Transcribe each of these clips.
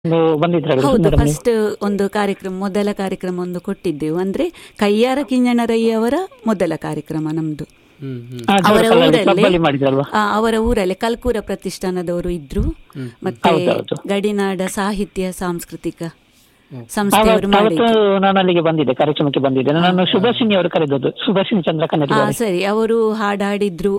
ನೀವು ಬಂದಿದ್ರಲ್ಲ ಹೌದು ಮೇಡಮ್ ನೀವು ಫಸ್ಟ್ ಒಂದು ಕಾರ್ಯಕ್ರಮ ಮೊದಲ ಕಾರ್ಯಕ್ರಮ ಒಂದು ಕೊಟ್ಟಿದ್ದೆವು ಅಂದ್ರೆ ಕಯ್ಯಾರ ಕಿಂಜಣರಯ್ಯವರ ಮೊದಲ ಕಾರ್ಯಕ್ರಮ ನಮ್ದು ಹ್ಮ್ ಹ್ಮ್ ಹಾ, ಅವರ ಜೋರಕಲ್ಲಲ್ಲಿ ಊರಲ್ಲಿ ಕ್ಲಬ್ಬಲ್ಲಿ ಮಾಡಿದ್ರಲ್ವಾ ಆ, ಅವರ ಊರಲ್ಲಿ ಕಲ್ಕೂರ ಪ್ರತಿಷ್ಠಾನದವರು ಇದ್ರು ಮತ್ತೆ ಹೌದೌದು. ಗಡಿನಾಡ ಸಾಹಿತ್ಯ ಸಾಂಸ್ಕೃತಿಕ ಸಂಸ್ಥೆಯವರು ಅವತ್ತು ಮಾಡಿದ್ರು ನಾನು ಅಲ್ಲಿಗೆ ಬಂದಿದ್ದೆ ಕಾರ್ಯಕ್ರಮಕ್ಕೆ ಬಂದಿದ್ದೆ ನಾನು ಸುಭಾಷಿಣಿ ಅವರು ಕರೆದದ್ದು ಸುಭಾಷಿಣಿ ಚಂದ್ರ ಕನ್ನಡಿ ಹಾ ಸರಿ ಅವರು ಹಾಡಾಡಿದ್ರು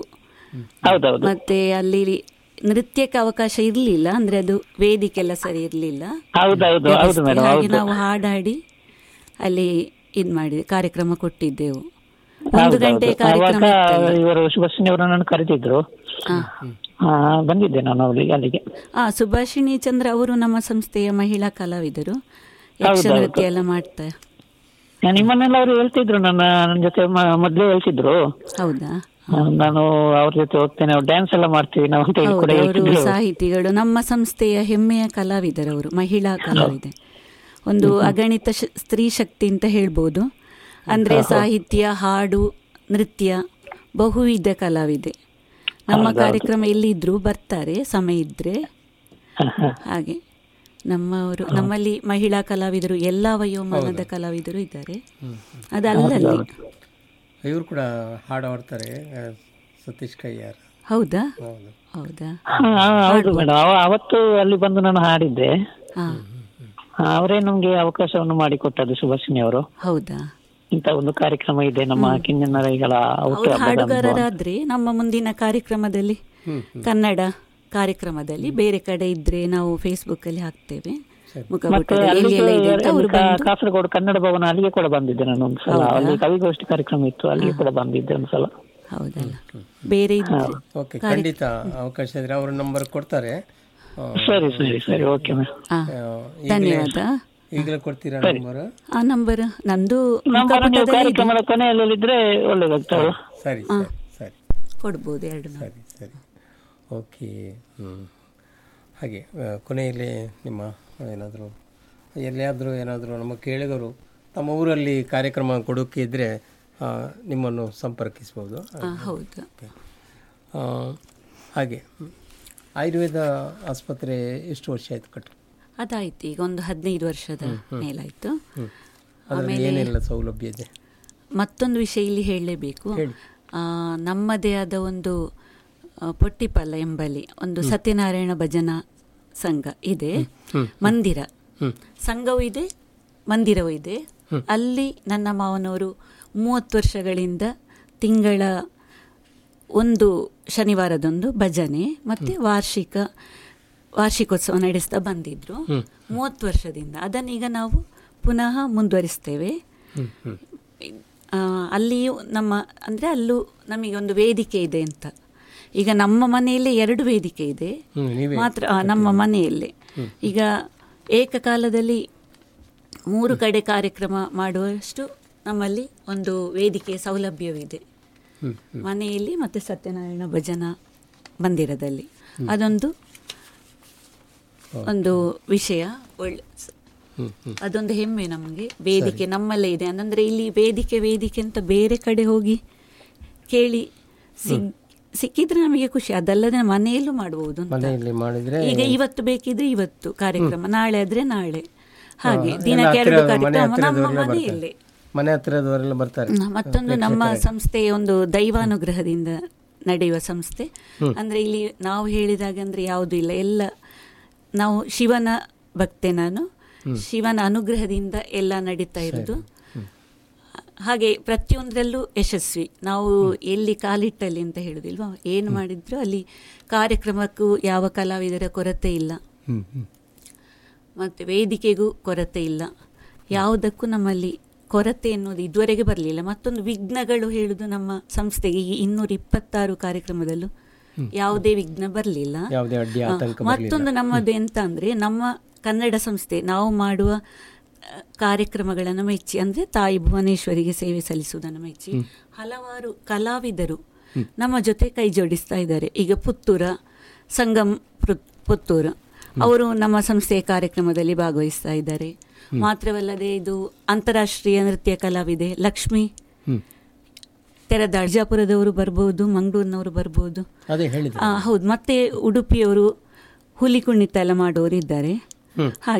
ಹೌದೌದು ಮತ್ತೆ ಅಲ್ಲಿ ನೃತ್ಯಕ್ಕೆ ಅವಕಾಶ ಇರ್ಲಿಲ್ಲ ಅಂದ್ರೆ ಅದು ವೇದಿಕೆ ಎಲ್ಲ ಸರಿ ಇರ್ಲಿಲ್ಲ ಹೌದೌದು ಹೌದು ವ್ಯವಸ್ಥೆ. ಮೇಡಮ್ ಹಾಗೆ ಹೌದು ನಾವು ಹಾಡಾಡಿ ಅಲ್ಲಿ ಇದ್ ಮಾಡಿದೆ ಕಾರ್ಯಕ್ರಮ ಕೊಟ್ಟಿದ್ದೆವು ಒಂದು ಹೌದೌದು. ಗಂಟೆ ಕಾರ್ಯಕ್ರಮ ಆವಾಗ ಇತ್ತಲ್ಲ. ಇವರು ಸುಭಾಷಿಣಿ ಅವರು ನನ್ನ ಕರೆದಿದ್ರು ಆ. ಆ, ಬಂದಿದ್ದೆ ನಾನು ಅವರಿಗೆ ಅಲ್ಲಿಗೆ ಆ ಸುಭಾಷಿಣಿ ಚಂದ್ರ ಅವರು ನಮ್ಮ ಸಂಸ್ಥೆಯ ಮಹಿಳಾ ಕಲಾವಿದರು ಯಕ್ಷ ಹೌದೌದು. ನೃತ್ಯ ಎಲ್ಲ ಮಾಡ್ತಾರೆ ನಿಮ್ಮನ್ನೆಲ್ಲ ಅವರು ಹೇಳ್ತಿದ್ರು ನನ್ನ ನನ್ನ ಜೊತೆ ಮ- ಮೊದ್ಲೇ ಹೇಳ್ತಿದ್ರು ಹೌದಾ ಆ, ನಾನು ಅವ್ರ ಜೊತೆ ಹೋಗ್ತೇನೆ ಡ್ಯಾನ್ಸ್ ಎಲ್ಲ ಮಾಡ್ತೀವಿ ನಾವು ಅಂತ ಹೇಳಿ ಕೂಡ ಹೌದು ಅವರು ಹೇಳ್ತಿದ್ರು ಸಾಹಿತಿಗಳು ನಮ್ಮ ಸಂಸ್ಥೆಯ ಹೆಮ್ಮೆಯ ಕಲಾವಿದರವರು ಮಹಿಳಾ ಕಲಾವಿದೆ ಒಂದು ಅಗಣಿತ ಶ- ಸ್ತ್ರೀ ಶಕ್ತಿ ಅಂತ ಹೇಳ್ಬೋದು ಅಂದ್ರೆ ಸಾಹಿತ್ಯ ಹಾಡು ನೃತ್ಯ ಬಹುವಿಧ ಕಲಾವಿದೆ ನಮ್ಮ ಕಾರ್ಯಕ್ರಮ ಎಲ್ಲಿದ್ರು ಬರ್ತಾರೆ ಸಮಯ ಇದ್ರೆ ಹ, ಹ. ಹಾಗೆ ನಮ್ಮವರು ನಮ್ಮಲ್ಲಿ ಮಹಿಳಾ ಕಲಾವಿದರು ಎಲ್ಲ ವಯೋಮಾನದ ಕಲಾವಿದರು ಇದ್ದಾರೆ ಅದು ಅಲ್ಲಲ್ಲಿ ಇವರು ಕೂಡ ಹಾಡು ಹಾಡ್ತಾರೆ ಆ, ಸತೀಶ್ ಕೈಯಾರ್ ಹೌದಾ ಹೌದು ಹೌದಾ ಹಾ, ಹೌದು ಮೇಡಮ್ ಅವತ್ತು ಅಲ್ಲಿ ಬಂದು ನಾನು ಹಾಡಿದ್ದೆ ಹಾ ಆ, ಅವರೇ ನಮ್ಗೆ ಅವಕಾಶವನ್ನು ಮಾಡಿಕೊಟ್ಟದ್ದು ಸುಭಾಷಿಣಿ ಅವರು ಹೌದಾ ಇಂತ ಒಂದು ಕಾರ್ಯಕ್ರಮ ಇದೆ ನಮ್ಮ ಕಿಂಜನರೈಗಳ ಅವ್ರು ಹುಟ್ಟು ಹಬ್ಬದ ಅನುಭವ. ಹಾಡುಗಾರರಾದ್ರೆ ನಮ್ಮ ಮುಂದಿನ ಕಾರ್ಯಕ್ರಮದಲ್ಲಿ ಕನ್ನಡ ಕಾರ್ಯಕ್ರಮದಲ್ಲಿ ಬೇರೆ ಕಡೆ ಇದ್ರೆ ನಾವು ಫೇಸ್ಬುಕ್ ಅಲ್ಲಿ ಹಾಕ್ತೇವೆ ಮತ್ತೆ ಮುಖಪುಟದಲ್ಲಿ ಎಲ್ಲಿ ಅಲ್ಲಿಗೆ ಎಲ್ಲ ಇದೆ ಅಂತ ಅವರು ಕಾ- ಬಂದು ಕಾಸರಗೋಡು ಕನ್ನಡ ಭವನ ಅಲ್ಲಿಗೆ ಕೂಡ ಬಂದಿದ್ದೆ ನಾನು ಒಂದ್ಸಲ ಅಲ್ಲಿ ಕವಿಗೋಷ್ಠಿ ಕಾರ್ಯಕ್ರಮ ಇತ್ತು ಅಲ್ಲಿಗೆ ಕೂಡ ಬಂದಿದ್ದೆ ಒಂದ್ಸಲ ಹೌದಲ್ಲ ಬೇರೆ ಇದ್ರೆ ಓಕೆ ಖಂಡಿತ ಅವಕಾಶ ಇದ್ರೆ ಅವ್ರ ನಂಬರ್ ಕೊಡ್ತಾರೆ ಆ, ಸರಿ ಸರಿ ಸರಿ ಓಕೆ ಮ್ಯಾಮ್ ಆ, ಆ, ಈಗಲೇ ಧನ್ಯವಾದ ಈಗಲೇ ಕೊಡ್ತೀರಾ ನಂಬರ್ ಆ ನಂಬರ್ ನಂದು ನಂಬರ್ ನೀವು ಮುಖಪುಟದಲ್ಲಿ ಇದೆ. ಕಾರ್ಯಕ್ರಮದ ಕೊನೆಯಲ್ಲಿ ಇದ್ರೆ ಒಳ್ಳೇದಾಗ್ತದೆ ಸರಿ ಸರಿ ಸರಿ ಕೊಡ್ಬೋದು ಎರಡು ನಾವು ಸರಿ ಸರಿ ಓಕೆ ಹ್ಞೂ ಹಾಗೆ ಆ, ಕೊನೆಯಲ್ಲಿ ನಿಮ್ಮ ಏನಾದರೂ ಎಲ್ಲಿಯಾದರೂ ಏನಾದರೂ ನಮ್ಮ ಕೇಳಿಗರು ತಮ್ಮ ಊರಲ್ಲಿ ಕಾರ್ಯಕ್ರಮ ಕೊಡೋಕೆ ಇದ್ದರೆ ನಿಮ್ಮನ್ನು ಸಂಪರ್ಕಿಸ್ಬೋದು ಆ, ಹೌದು ಓಕೆ ಆ, ಹಾಗೆ ಹ್ಮ್. ಆಯುರ್ವೇದ ಆಸ್ಪತ್ರೆ ಎಷ್ಟು ವರ್ಷ ಆಯಿತು ಕಟ್ಟು ಅದಾಯ್ತು ಈಗ ಒಂದು ಹದಿನೈದು ವರ್ಷದ ಮೇಲಾಯ್ತು ಅದರಲ್ಲಿ ಏನೆಲ್ಲ ಸೌಲಭ್ಯ ಇದೆ ಮತ್ತೊಂದು ವಿಷಯ ಇಲ್ಲಿ ಹೇಳಲೇಬೇಕು ಆ, ನಮ್ಮದೇ ಆದ ಒಂದು ಆ, ಪೊಟ್ಟಿಪಲ್ಲ ಎಂಬಲ್ಲಿ ಒಂದು ಸತ್ಯನಾರಾಯಣ ಭಜನಾ ಸಂಘ ಇದೆ ಮಂದಿರ ಸಂಘವೂ ಇದೆ ಮಂದಿರವೂ ಇದೆ ಅಲ್ಲಿ ನನ್ನ ಮಾವನವರು ಮೂವತ್ತು ವರ್ಷಗಳಿಂದ ತಿಂಗಳ ಒಂದು ಶನಿವಾರದೊಂದು ಭಜನೆ ಮತ್ತೆ ವಾರ್ಷಿಕ ವಾರ್ಷಿಕೋತ್ಸವ ನಡೆಸ್ತಾ ಬಂದಿದ್ರು ಮೂವತ್ತು ವರ್ಷದಿಂದ ಅದನ್ನೀಗ ನಾವು ಪುನಃ ಮುಂದುವರಿಸ್ತೇವೆ ಆ, ಅಲ್ಲಿಯೂ ನಮ್ಮ ಅಂದರೆ ಅಲ್ಲೂ ನಮಗೆ ಒಂದು ವೇದಿಕೆ ಇದೆ ಅಂತ ಈಗ ನಮ್ಮ ಮನೆಯಲ್ಲೇ ಎರಡು ವೇದಿಕೆ ಇದೆ ಹ್ಮ್, ನೀವೇ ಮಾತ್ರ ಆ, ನಮ್ಮ ಮನೆಯಲ್ಲೇ ಈಗ ಏಕಕಾಲದಲ್ಲಿ ಮೂರು ಕಡೆ ಕಾರ್ಯಕ್ರಮ ಮಾಡುವಷ್ಟು ನಮ್ಮಲ್ಲಿ ಒಂದು ವೇದಿಕೆ ಸೌಲಭ್ಯವಿದೆ ಹ್ಮ್, ಮನೆಯಲ್ಲಿ ಮತ್ತು ಸತ್ಯನಾರಾಯಣ ಭಜನಾ ಮಂದಿರದಲ್ಲಿ ಅದೊಂದು ಒಂದು ವಿಷಯ ಒಳ್ಳೆ ಹ್ಮ್, ಹ್ಮ್. ಅದೊಂದು ಹೆಮ್ಮೆ ನಮಗೆ ವೇದಿಕೆ ನಮ್ಮಲ್ಲೇ ಇದೆ ಅಂದರೆ ಇಲ್ಲಿ ವೇದಿಕೆ ವೇದಿಕೆ ಅಂತ ಬೇರೆ ಕಡೆ ಹೋಗಿ ಕೇಳಿ ಸಿಗ್ ಸಿಕ್ಕಿದ್ರೆ ನಮಗೆ ಖುಷಿ ಅದಲ್ಲದೆ ಮನೆಯಲ್ಲೂ ಮಾಡಬಹುದು ಅಂತ ಮನೆಯಲ್ಲಿ ಮಾಡಿದರೆ ಈಗ ಇವತ್ತು ಬೇಕಿದ್ರೆ ಇವತ್ತು ಕಾರ್ಯಕ್ರಮ ನಾಳೆ ಆದ್ರೆ ನಾಳೆ ಹಾಗೆ ಎಲ್ಲ ದಿನಕ್ಕೆ ಎರಡು ಹತ್ತಿರ ಮನೆ ಕಾರ್ಯಕ್ರಮ ನಮ್ಮ ಹತ್ತಿರದವರೆಲ್ಲ ಮನೆಯಲ್ಲೇ ಬರ್ತಾರೆ ಮನೆ ಹತ್ತಿರದವರೆಲ್ಲ ಬರ್ತಾರೆ ನ- ಮತ್ತೊಂದು ನಮ್ಮ ಸಂಸ್ಥೆಯ ಒಂದು ದೈವಾನುಗ್ರಹದಿಂದ ನಡೆಯುವ ಸಂಸ್ಥೆ ಅಂದ್ರೆ ಇಲ್ಲಿ ನಾವು ಹೇಳಿದಾಗ ಅಂದ್ರೆ ಯಾವುದು ಇಲ್ಲ ಎಲ್ಲ ನಾವು ಶಿವನ ಭಕ್ತೆ ನಾನು ಶಿವನ ಅನುಗ್ರಹದಿಂದ ಎಲ್ಲ ನಡೀತಾ ಇರೋದು ಹಾಗೆ ಪ್ರತಿಯೊಂದರಲ್ಲೂ ಯಶಸ್ವಿ ನಾವು ಎಲ್ಲಿ ಕಾಲಿಟ್ಟಲ್ಲಿ ಅಂತ ಹೇಳುದಿಲ್ವಾ ಏನು ಮಾಡಿದ್ರು ಅಲ್ಲಿ ಕಾರ್ಯಕ್ರಮಕ್ಕೂ ಯಾವ ಕಲಾವಿದರ ಕೊರತೆ ಇಲ್ಲ ಹ್ಮ್ ಹ್ಮ್ ಮತ್ತು ವೇದಿಕೆಗೂ ಕೊರತೆ ಇಲ್ಲ ಯಾವುದಕ್ಕೂ ನಮ್ಮಲ್ಲಿ ಕೊರತೆ ಎನ್ನುವುದು ಇದುವರೆಗೆ ಬರಲಿಲ್ಲ ಮತ್ತೊಂದು ವಿಘ್ನಗಳು ಹೇಳುದು ನಮ್ಮ ಸಂಸ್ಥೆಗೆ ಈ ಇನ್ನೂರ ಇಪ್ಪತ್ತಾರು ಕಾರ್ಯಕ್ರಮದಲ್ಲೂ ಯಾವುದೇ ವಿಘ್ನ ಬರಲಿಲ್ಲ ಯಾವುದೇ ಅಡ್ಡಿ ಆತಂಕ ಮತ್ತೊಂದು ನಮ್ಮದು ಎಂತ ಅಂದ್ರೆ ನಮ್ಮ ಕನ್ನಡ ಸಂಸ್ಥೆ ನಾವು ಮಾಡುವ ಆ, ಕಾರ್ಯಕ್ರಮಗಳನ್ನು ಮೆಚ್ಚಿ ಅಂದ್ರೆ ತಾಯಿ ಭುವನೇಶ್ವರಿಗೆ ಸೇವೆ ಸಲ್ಲಿಸುವುದನ್ನು ಮೆಚ್ಚಿ ಹಲವಾರು ಕಲಾವಿದರು ನಮ್ಮ ಜೊತೆ ಕೈ ಜೋಡಿಸ್ತಾ ಇದ್ದಾರೆ ಈಗ ಪುತ್ತೂರ ಸಂಗಮ್ ಪೃ- ಪುತ್ತೂರು ಅವರು ನಮ್ಮ ಸಂಸ್ಥೆಯ ಕಾರ್ಯಕ್ರಮದಲ್ಲಿ ಭಾಗವಹಿಸ್ತಾ ಇದ್ದಾರೆ ಮಾತ್ರವಲ್ಲದೆ ಇದು ಅಂತಾರಾಷ್ಟ್ರೀಯ ನೃತ್ಯ ಕಲಾವಿದೆ ಲಕ್ಷ್ಮಿ ಹ್ಮ್ ತೆರದ ಅರ್ಜಾಪುರದವರು ಬರ್ಬೋದು ಮಂಗಳೂರಿನವರು ಬರ್ಬೋದು ಅದೇ ಹೇಳಿದೆ ಆ, ಹೌದು ಮತ್ತೆ ಉಡುಪಿಯವರು ಹುಲಿ ಕುಣಿತ ಎಲ್ಲ ಮಾಡೋರು ಇದ್ದಾರೆ ಹ್ಮ್. ಹಾಗೆ